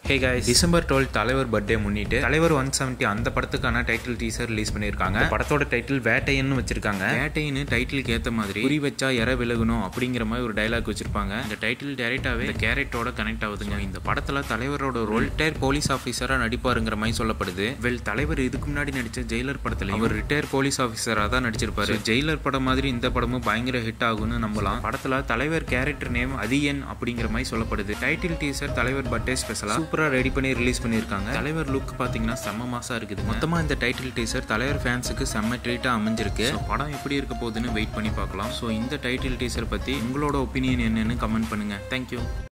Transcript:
ஹே guys December twelve தலைவர் birthday முன்னிட்டு தலைவர் ஒன் செவன்ட்டி அந்த படத்துக்கான டைட்டில் டீசர் ரிலீஸ் பண்ணியிருக்காங்க இந்த படத்தோட டைட்டில் வேட்டையன்னு வச்சிருக்காங்க வேட்டையன்னு டைட்டிலுக்கு ஏற்ற மாதிரி குறி வச்சா இற விலகணும் அப்படிங்கிற மாதிரி ஒரு டைலாக் வச்சிருப்பாங்க இந்த டைட்டில் டேரெக்டாகவே இந்த கேரக்டரோட கனெக்ட் ஆகுதுங்க இந்த படத்தில் தலைவரோட ரோல் ரிட்டையர் போலீஸ் ஆஃபீஸராக நடிப்பாருங்கிற மாதிரி சொல்லப்படுது வெல் தலைவர் இதுக்கு முன்னாடி நடிச்ச ஜெயிலர் படத்துல அவர் ரிட்டையர் போலீஸ் ஆஃபீஸராக தான் நடிச்சிருப்பாரு ஜெயிலர் படம் மாதிரி இந்த படமும் பயங்கர ஹிட் ஆகும்னு நம்பலாம் படத்தில் தலைவர் கேரக்டர் நேம் அதியன் அப்படிங்கிற மாதிரி சொல்லப்படுது டைட்டில் டீசர் தலைவர் பர்த்டே ஸ்பெஷலா சூப்பரா ரெடி பண்ணி ரிலீஸ் பண்ணியிருக்காங்க தலைவர் லுக் பாத்தீங்கன்னா செம்ம மாசா இருக்குது மொத்தமா இந்த டைட்டில் டீசர் தலைவர் ஃபேன்ஸுக்கு செம்ம ட்ரீட்டா அமைஞ்சிருக்கு So, படம் எப்படி இருக்க போகுதுன்னு வெயிட் பண்ணி பார்க்கலாம் ஸோ இந்த டைட்டில் டீசர் பத்தி உங்களோட ஒப்பீனியன் என்னன்னு கமெண்ட் பண்ணுங்க தேங்க்யூ